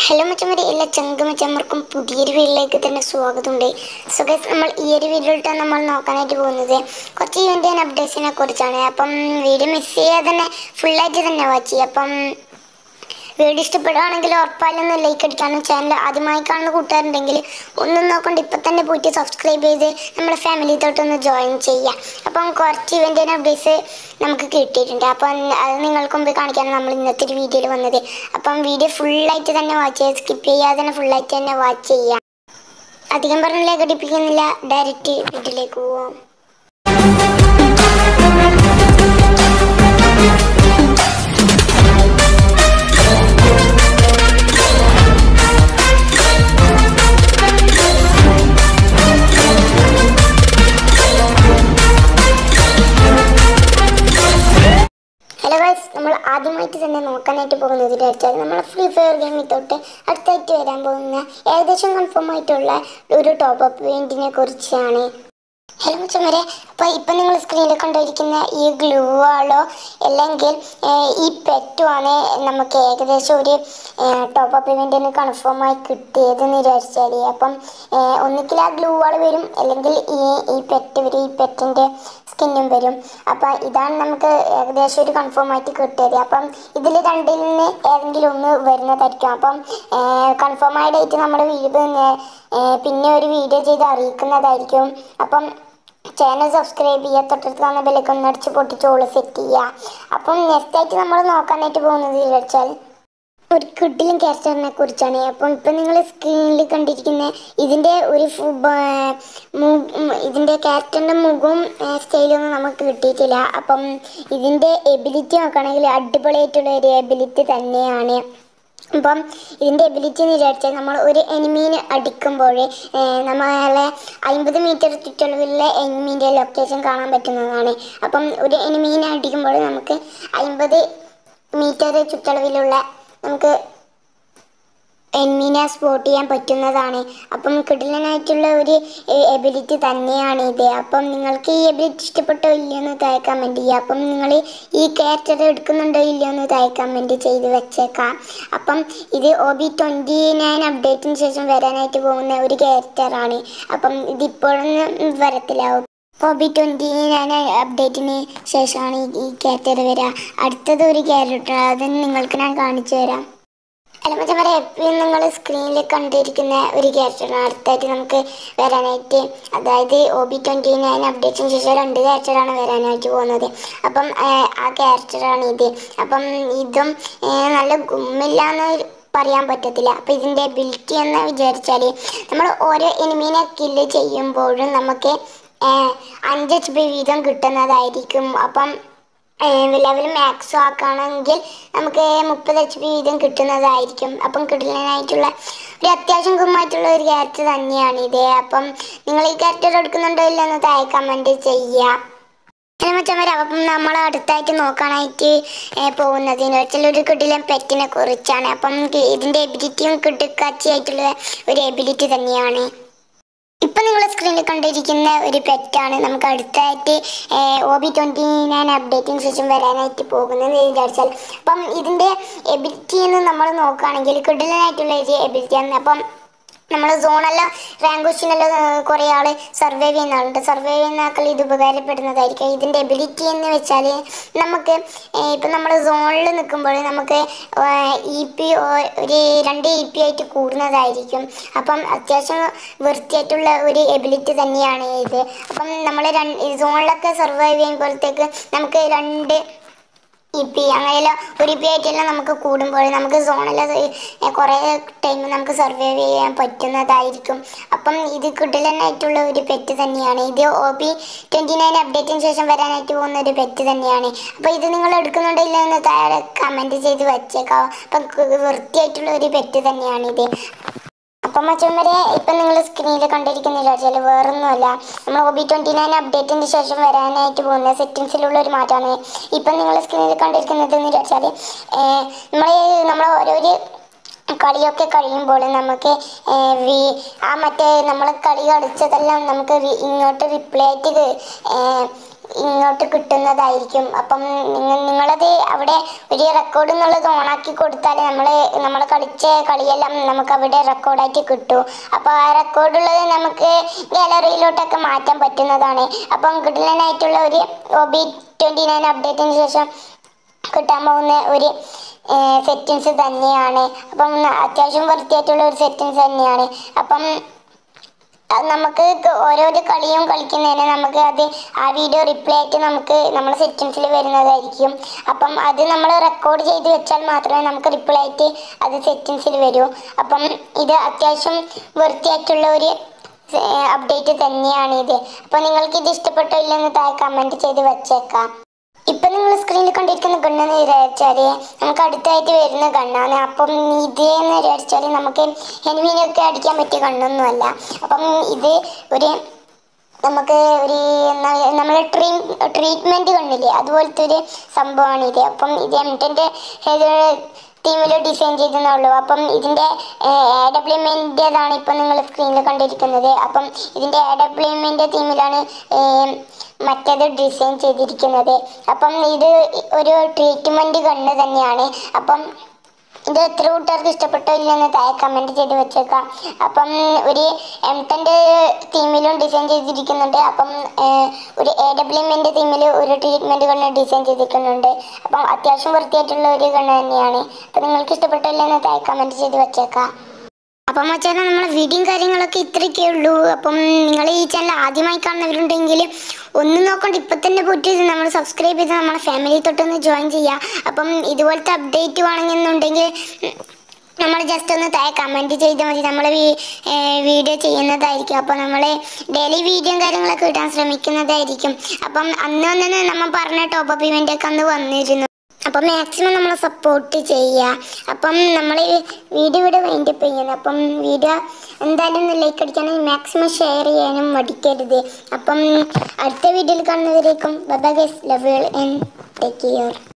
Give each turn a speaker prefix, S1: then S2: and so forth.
S1: hello മച്ചമ്മരെ എല്ലാ ചങ്കമച്ചമ്മർക്കും പുതിയൊരു വീഡിയോയിലേക്ക് തന്നെ സ്വാഗതമുണ്ട് സോ ഗൈസ് നമ്മൾ ഈ ഒരു വീഡിയോയിട്ടാണ് നമ്മൾ നോക്കാനായിട്ട് പോകുന്നത് കുറച്ച് ഇവൻ്റ് അപ്ഡേറ്റ്സിനെ കുറിച്ചാണ് അപ്പം വീഡിയോ മിസ് ചെയ്യാതെ തന്നെ ഫുള്ളായിട്ട് തന്നെ വാച്ച് ചെയ്യുക അപ്പം വീഡിയോ ഇഷ്ടപ്പെടുകയാണെങ്കിൽ ഉറപ്പായാലും ലൈക്ക് അടിക്കാനും ചാനൽ ആദ്യമായി കാണുന്ന കൂട്ടുകാരുണ്ടെങ്കിൽ ഒന്നും നോക്കണ്ട ഇപ്പം തന്നെ പോയിട്ട് സബ്സ്ക്രൈബ് ചെയ്ത് നമ്മുടെ ഫാമിലി തൊട്ടൊന്ന് ജോയിൻ ചെയ്യുക അപ്പം കുറച്ച് ഇവൻ്റ് അപ്ഡേറ്റ്സ് നമുക്ക് കിട്ടിയിട്ടുണ്ട് അപ്പം അത് നിങ്ങൾക്ക് മുമ്പ് കാണിക്കാനാണ് നമ്മൾ ഇന്നത്തെ ഒരു വീഡിയോയിൽ വന്നത് അപ്പം വീഡിയോ ഫുള്ളായിട്ട് തന്നെ വാച്ച് ചെയ്യുക സ്കിപ്പ് ചെയ്യാതെ തന്നെ ഫുള്ളായിട്ട് തന്നെ വാച്ച് ചെയ്യുക അധികം പറഞ്ഞില്ല ഘടിപ്പിക്കുന്നില്ല ഡയറക്റ്റ് വീഡിയോയിലേക്ക് പോവാം ഹലോ ഗൈസ് നമ്മൾ ആദ്യമായിട്ട് തന്നെ നോക്കാനായിട്ട് പോകുന്നത് വിചാരിച്ചാൽ നമ്മൾ ഫ്രീ ഫയർ ഗെയിമിൽ തൊട്ട് അടുത്തായിട്ട് വരാൻ പോകുന്ന ഏകദേശം കൺഫേം ആയിട്ടുള്ള ഒരു ടോപ്പ് അപ്പ് ഇവൻറ്റിനെ കുറിച്ചാണ് ഹലോ മുച്ചമരെ അപ്പോൾ ഇപ്പം നിങ്ങൾ സ്ക്രീനിൽ കണ്ടിരിക്കുന്ന ഈ ഗ്ലൂ ആളോ അല്ലെങ്കിൽ ഏഹ്, ഈ പെറ്റുമാണ് നമുക്ക് ഏകദേശം ഒരു ടോപ്പ് അപ്പ് ഇവൻറ്റിന് കൺഫേം ആയി കിട്ടിയതെന്ന് വിചാരിച്ചാൽ അപ്പം ഏഹ്, ഒന്നുകിൽ ആ ഗ്ലൂ ആൾ വരും അല്ലെങ്കിൽ ഈ ഈ പെറ്റ് വരും ഈ പെറ്റിൻ്റെ സ്കിന്നും വരും അപ്പം ഇതാണ് നമുക്ക് ഏകദേശം ഒരു കൺഫേം ആയിട്ട് കിട്ടിയത് അപ്പം ഇതിൽ രണ്ടിൽ നിന്ന് ഏതെങ്കിലും ഒന്ന് വരുന്നതായിരിക്കും അപ്പം കൺഫേം ആയ ഡേറ്റ് നമ്മുടെ വീട് പിന്നെ ഒരു വീഡിയോ ചെയ്ത് അറിയിക്കുന്നതായിരിക്കും അപ്പം ചാനൽ സബ്സ്ക്രൈബ് ചെയ്യുക തൊട്ടടുത്ത് കാണുന്ന ബെല്ലൊക്കെ ഒന്ന് അടിച്ച് പൊട്ടിച്ചോള് സെറ്റ് ചെയ്യുക അപ്പം നെക്സ്റ്റ് ആയിട്ട് നമ്മൾ നോക്കാനായിട്ട് പോകുന്നത് വെച്ചാൽ ഒരു കിഡിലും ക്യാരക്ടറിനെ കുറിച്ചാണ് അപ്പം ഇപ്പം നിങ്ങൾ സ്ക്രീനിൽ കണ്ടിരിക്കുന്ന ഇതിൻ്റെ ഒരു ഫു- ബ- മു- ഉം, ഇതിൻ്റെ ക്യാരക്ടറിൻ്റെ മുഖവും സ്റ്റൈലൊന്നും നമുക്ക് കിട്ടിയിട്ടില്ല അപ്പം ഇതിൻ്റെ എബിലിറ്റി നോക്കുകയാണെങ്കിൽ അടിപൊളിയായിട്ടുള്ള ഒരു എബിലിറ്റി തന്നെയാണ് അപ്പം ഇതിൻ്റെ എബിലിറ്റി എന്ന് വിചാരിച്ചാൽ നമ്മൾ ഒരു എനിമീനെ അടിക്കുമ്പോൾ നമ്മളെ അമ്പത് മീറ്റർ ചുറ്റളവിലുള്ള എനിമീൻ്റെ ലൊക്കേഷൻ കാണാൻ പറ്റുന്നതാണ് അപ്പം ഒരു എനിമീനെ അടിക്കുമ്പോൾ നമുക്ക് അമ്പത് മീറ്റർ ചുറ്റളവിലുള്ള നമുക്ക് എനിമീനെ സ്പോട്ട് ചെയ്യാൻ പറ്റുന്നതാണ് അപ്പം കിടിലനായിട്ടുള്ള ഒരു എബിലിറ്റി തന്നെയാണ് ഇത് അപ്പം നിങ്ങൾക്ക് ഈ എബിലിറ്റി ഇഷ്ടപ്പെട്ടോ ഇല്ലയോ എന്ന് താഴെ കമൻറ്റ് ചെയ്യുക അപ്പം നിങ്ങൾ ഈ ക്യാരക്ടർ എടുക്കുന്നുണ്ടോ ഇല്ലയോ എന്ന് താഴെ കമൻറ്റ് ചെയ്ത് വെച്ചേക്കാം അപ്പം ഇത് ഒ ബി ട്വൻറ്റി നയൻ അപ്ഡേറ്റിന് ശേഷം വരാനായിട്ട് പോകുന്ന ഒരു ക്യാരക്ടറാണ് അപ്പം ഇതിപ്പോഴൊന്നും വരത്തില്ലാവും ഒ ബി ട്വൻറ്റി നയൻ അപ്ഡേറ്റിന് ശേഷമാണ് ഈ- ഈ ക്യാരക്ടർ വരിക അടുത്തത് ഒരു ക്യാരക്ടർ അത് നിങ്ങൾക്ക് ഞാൻ കാണിച്ചു തരാം അല്ല മറ്റേ പറയാം എപ്പോഴും നിങ്ങൾ സ്ക്രീനിൽ കണ്ടിരിക്കുന്ന ഒരു ക്യാരക്ടറാണ് അടുത്തായിട്ട് നമുക്ക് വരാനായിട്ട് അതായത് ഒ ബി ട്വൻറ്റി നയൻ അപ്ഡേറ്റിന് ശേഷം രണ്ട് ക്യാരക്ടറാണ് വരാനായിട്ട് പോകുന്നത് അപ്പം ആ, ആ ക്യാരക്ടറാണ് ഇത് അപ്പം ഇതും ഏ, നല്ല ഗുമ്മില്ലാന്ന് പറയാൻ പറ്റത്തില്ല അപ്പം ഇതിൻ്റെ എബിലിറ്റി എന്ന് വിചാരിച്ചാൽ നമ്മൾ ഓരോ എനിമീനെ കില്ല് ചെയ്യുമ്പോഴും നമുക്ക് ഏ, അഞ്ച് എച്ച് പി വീതം കിട്ടുന്നതായിരിക്കും അപ്പം ലെവൽ മാക്സ് ആക്കുകയാണെങ്കിൽ നമുക്ക് മുപ്പത് എച്ച് പി വീതം കിട്ടുന്നതായിരിക്കും അപ്പം കിടലനായിട്ടുള്ള ഒരു അത്യാവശ്യം ഗുമ്മായിട്ടുള്ള ഒരു ക്യാരക്ടർ തന്നെയാണ് ഇത് അപ്പം നിങ്ങൾ ഈ ക്യാരക്ടർ എടുക്കുന്നുണ്ടോ ഇല്ലയോ എന്ന് താഴെ കമൻറ്റ് ചെയ്യുക പിന്നെ മച്ചന്മാരെ അപ്പം നമ്മൾ അടുത്തായിട്ട് നോക്കാനായിട്ട് ഏ, പോകുന്നതിന് വെച്ചാൽ ഒരു കിടിലൻ പെറ്റിനെ കുറിച്ചാണ് അപ്പം കി- ഇതിൻ്റെ എബിലിറ്റിയും കിടുക്കാച്ചിയായിട്ടുള്ള ഒരു എബിലിറ്റി തന്നെയാണ് ഇപ്പൊ നിങ്ങൾ സ്ക്രീനിൽ കണ്ടിരിക്കുന്ന ഒരു പെറ്റാണ് നമുക്ക് അടുത്തായിട്ട് ഒ ബി ട്വന്റി നയൻ അപ്ഡേറ്റിന് ശേഷം വരാനായിട്ട് പോകുന്നത് വിചാരിച്ചാൽ അപ്പം ഇതിന്റെ എബിലിറ്റി എന്ന് നമ്മൾ നോക്കുകയാണെങ്കിൽ കിടലനായിട്ടുള്ള ഒരു എബിലിറ്റിയാണ് അപ്പം നമ്മൾ സോണെല്ലാം റാങ്ക് ക്വസ്റ്റിനെല്ലാം കുറേ ആൾ സർവൈവ് ചെയ്യുന്ന ആളുണ്ട് സർവൈവ് ചെയ്യുന്ന ആൾക്കാർ ഇത് ഉപകാരപ്പെടുന്നതായിരിക്കും ഇതിൻ്റെ എബിലിറ്റി എന്ന് വെച്ചാൽ നമുക്ക് ഇപ്പം നമ്മൾ സോണിൽ നിൽക്കുമ്പോൾ നമുക്ക് ഇ പി ഒരു രണ്ട് ഇ പി ആയിട്ട് കൂടുന്നതായിരിക്കും അപ്പം അത്യാവശ്യം വൃത്തിയായിട്ടുള്ള ഒരു എബിലിറ്റി തന്നെയാണ് ഇത് അപ്പം നമ്മൾ സോണിലൊക്കെ സർവൈവ് ചെയ്യുമ്പോഴത്തേക്ക് നമുക്ക് രണ്ട് ഇ പി അങ്ങനെയെല്ലാം ഒരു ഇ പി ആയിട്ടെല്ലാം നമുക്ക് കൂടുമ്പോൾ നമുക്ക് സോണെല്ലാം കുറേ ടൈം നമുക്ക് സർവൈവ് ചെയ്യാൻ പറ്റുന്നതായിരിക്കും അപ്പം ഇത് കിടലനായിട്ടുള്ള ഒരു പെറ്റ് തന്നെയാണ് ഇത് ഒ ബി ട്വൻറ്റി നയൻ അപ്ഡേറ്റിന് ശേഷം വരാനായിട്ട് പോകുന്ന ഒരു പെറ്റ് തന്നെയാണ് അപ്പോൾ ഇത് നിങ്ങൾ എടുക്കുന്നുണ്ടോ ഇല്ല എന്ന് താഴെ കമൻറ്റ് ചെയ്ത് വെച്ചേക്കാം അപ്പം വൃത്തിയായിട്ടുള്ള ഒരു പെറ്റ് തന്നെയാണിത് അപ്പം മച്ചന്മാരെ ഇപ്പം നിങ്ങൾ സ്ക്രീനിൽ കണ്ടിരിക്കുന്നില്ല വെച്ചാൽ വേറൊന്നുമല്ല നമ്മൾ ഒ ബി ട്വൻറ്റി നയൻ അപ്ഡേറ്റിന് ശേഷം വരാനായിട്ട് പോകുന്ന സെറ്റിങ്സിലുള്ള ഒരു മാറ്റമാണ് ഇപ്പം നിങ്ങൾ സ്ക്രീനിൽ കണ്ടിരിക്കുന്നത് എന്ന് വെച്ചാൽ നമ്മൾ നമ്മൾ ഓരോരു കളിയൊക്കെ കഴിയുമ്പോൾ നമുക്ക് ഏ, വി- ആ മറ്റേ നമ്മൾ കളി കളിച്ചതെല്ലാം നമുക്ക് റി- ഇങ്ങോട്ട് റിപ്ലൈ ആയിട്ട് ഇങ്ങോട്ട് കിട്ടുന്നതായിരിക്കും അപ്പം നിങ്ങൾ നിങ്ങളത് അവിടെ ഒരു റെക്കോർഡ് എന്നുള്ളത് ഓണാക്കി കൊടുത്താൽ നമ്മൾ നമ്മൾ കളിച്ച കളിയെല്ലാം നമുക്ക് അവിടെ റെക്കോർഡായിട്ട് കിട്ടും അപ്പോൾ ആ റെക്കോർഡുള്ളത് നമുക്ക് ഗാലറിയിലോട്ടൊക്കെ മാറ്റാൻ പറ്റുന്നതാണ് അപ്പം കിട്ടുന്നതിനായിട്ടുള്ള ഒരു ഒബി ട്വൻറ്റി നയൻ അപ്ഡേറ്റിന് ശേഷം കിട്ടാൻ പോകുന്ന ഒരു സെറ്റിങ്സ് തന്നെയാണ് അപ്പം അത്യാവശ്യം വൃത്തിയായിട്ടുള്ള ഒരു സെറ്റിങ്സ് തന്നെയാണ് അപ്പം അത് നമുക്ക് ക- ഓരോരോ കളിയും കളിക്കുന്നതിന് നമുക്ക് അത് ആ വീഡിയോ റിപ്ലൈ ആയിട്ട് നമുക്ക് നമ്മുടെ സെറ്റിങ്സിൽ വരുന്നതായിരിക്കും അപ്പം അത് നമ്മൾ റെക്കോർഡ് ചെയ്ത് വെച്ചാൽ മാത്രമേ നമുക്ക് റിപ്ലൈ ആയിട്ട് അത് സെറ്റിങ്സിൽ വരൂ അപ്പം ഇത് അത്യാവശ്യം വൃത്തിയായിട്ടുള്ള ഒരു അപ്ഡേറ്റ് തന്നെയാണ് ഇത് അപ്പോൾ നിങ്ങൾക്ക് ഇത് ഇഷ്ടപ്പെട്ടോ ഇല്ലെന്ന് താഴെ കമൻറ്റ് ചെയ്ത് വെച്ചേക്കാം ഇപ്പൊ നിങ്ങൾ സ്ക്രീനിൽ കണ്ടിരിക്കുന്ന ഗണ്ണെന്ന് വിചാരിച്ചാല് നമുക്ക് അടുത്തായിട്ട് വരുന്ന ഗണ്ണാണ് അപ്പം ഇതേന്ന് വിചാരിച്ചാല് നമുക്ക് എനിമീനൊക്കെ അടിക്കാൻ പറ്റിയ ഗണ്ണൊന്നും അല്ല അപ്പം ഇത് ഒരു നമുക്ക് ഒരു നമ്മൾ ട്രീ ട്രീറ്റ്മെന്റ് കണ്ടില്ലേ അതുപോലത്തെ ഒരു സംഭവമാണ് ഇത് അപ്പം ഇത് എം ടെൻ്റെ ടീമിൽ ഡിസൈൻ ചെയ്തെന്നുള്ളൂ അപ്പം ഇതിൻ്റെ എ ഡബ്ല്യുമെൻ്റെതാണ് ഇപ്പം നിങ്ങൾ സ്ക്രീനിൽ കണ്ടിരിക്കുന്നത് അപ്പം ഇതിൻ്റെ എ ഡബ്ല്യുമെൻ്റെ ടീമിലാണ് മറ്റേത് ഡിസൈൻ ചെയ്തിരിക്കുന്നത് അപ്പം ഇത് ഒരു ട്രീറ്റ്മെൻറ്റ് കണ്ണ് തന്നെയാണ് അപ്പം ഇത് എത്ര കൂട്ടുകാർക്ക് ഇഷ്ടപ്പെട്ടോ ഇല്ലെന്ന് താഴെ കമൻറ്റ് ചെയ്ത് വെച്ചേക്കാം അപ്പം ഒരു എം ടെൻ്റെ തീമിലും ഡിസൈൻ ചെയ്തിരിക്കുന്നുണ്ട് അപ്പം ഏഹ്, ഒരു എ ഡബ്ല്യുമെൻ്റെ തീമിൽ ഒരു ട്രീറ്റ്മെൻറ്റ് കണ്ണ് ഡിസൈൻ ചെയ്തിരിക്കുന്നുണ്ട് അപ്പം അത്യാവശ്യം വൃത്തിയായിട്ടുള്ള ഒരു കണ്ണ് തന്നെയാണ് അപ്പം നിങ്ങൾക്ക് ഇഷ്ടപ്പെട്ടോ ഇല്ലെന്ന് താഴെ കമൻറ്റ് ചെയ്ത് വെച്ചേക്കാം അപ്പം മച്ചാൻ നമ്മളെ വീഡിയോയും കാര്യങ്ങളൊക്കെ ഇത്രയൊക്കെ ഉള്ളൂ അപ്പം നിങ്ങൾ ഈ ചാനൽ ആദ്യമായി കാണുന്നവരുണ്ടെങ്കിൽ ഒന്നും നോക്കണ്ട ഇപ്പം തന്നെ പോയിട്ട് നമ്മൾ സബ്സ്ക്രൈബ് ചെയ്ത് നമ്മളെ ഫാമിലി തൊട്ടൊന്ന് ജോയിൻ ചെയ്യുക അപ്പം ഇതുപോലത്തെ അപ്ഡേറ്റ് വേണമെന്നുണ്ടെങ്കിൽ നമ്മൾ ജസ്റ്റ് ഒന്ന് താഴെ കമൻറ്റ് ചെയ്താൽ മതി നമ്മൾ വീഡിയോ ചെയ്യുന്നതായിരിക്കും അപ്പോൾ നമ്മൾ ഡെയിലി വീഡിയോയും കാര്യങ്ങളൊക്കെ ഇടാൻ ശ്രമിക്കുന്നതായിരിക്കും അപ്പം അന്ന് തന്നെ നമ്മൾ പറഞ്ഞ ടോപ്പ് ഇവൻ്റൊക്കെ അന്ന് വന്നിരുന്നു അപ്പം മാക്സിമം നമ്മളെ സപ്പോർട്ട് ചെയ്യുക അപ്പം നമ്മൾ വീഡിയോ ഇവിടെ വൈൻഡപ്പ് ചെയ്യുന്നത് അപ്പം വീഡിയോ എന്തായാലും ലൈക്ക് അടിക്കാനും മാക്സിമം ഷെയർ ചെയ്യാനും മടിക്കരുത് അപ്പം അടുത്ത വീഡിയോയിൽ കാണുന്നവരേക്കും bye guys love you and take care